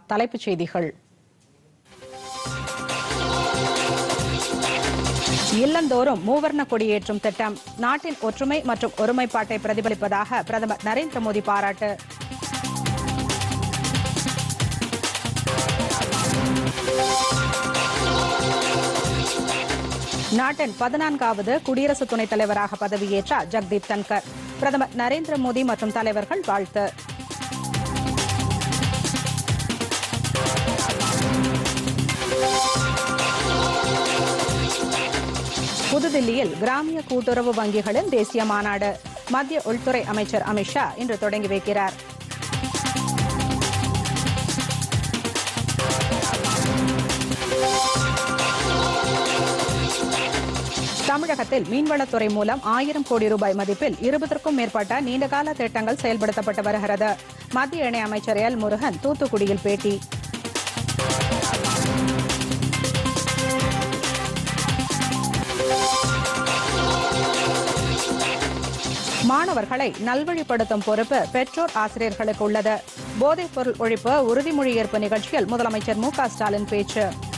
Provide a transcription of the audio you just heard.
தலைப்புச் செய்திகள் இல்லந்தோறும் மூவர்ண கொடியேற்றும் திட்டம் நாட்டின் ஒற்றுமை மற்றும் ஒருமைப்பாட்டை பிரதிபலிப்பதாக பிரதமர் நரேந்திர மோடி பாராட்டு நாட்டின் பதினான்காவது குடியரசு துணைத் தலைவராக பதவியேற்றார் ஜக்தீப் தன்கர் பிரதமர் நரேந்திர மோடி மற்றும் தலைவர்கள் வாழ்த்து புதுதில்லியில் கிராமிய கூட்டுறவு வங்கிகளின் தேசிய மாநாடு மத்திய உள்துறை அமைச்சர் அமித்ஷா இன்று தொடங்கி வைக்கிறார் தமிழகத்தில் மீன்வளத்துறை மூலம் ஆயிரம் கோடி ரூபாய் மதிப்பில் இருபதற்கும் மேற்பட்ட நீண்டகால திட்டங்கள் செயல்படுத்தப்பட்டு வருகிறது மத்திய இணையமைச்சர் எல் முருகன் தூத்துக்குடியில் பேட்டி மாணவர்களை நல்வழிப்படுத்தும் பொறுப்பு பெற்றோர் ஆசிரியர்களுக்கு உள்ளது போதைப் பொருள் ஒழிப்பு உறுதிமொழி ஏற்பு நிகழ்ச்சியில் முதலமைச்சர் மு க ஸ்டாலின் பேச்சு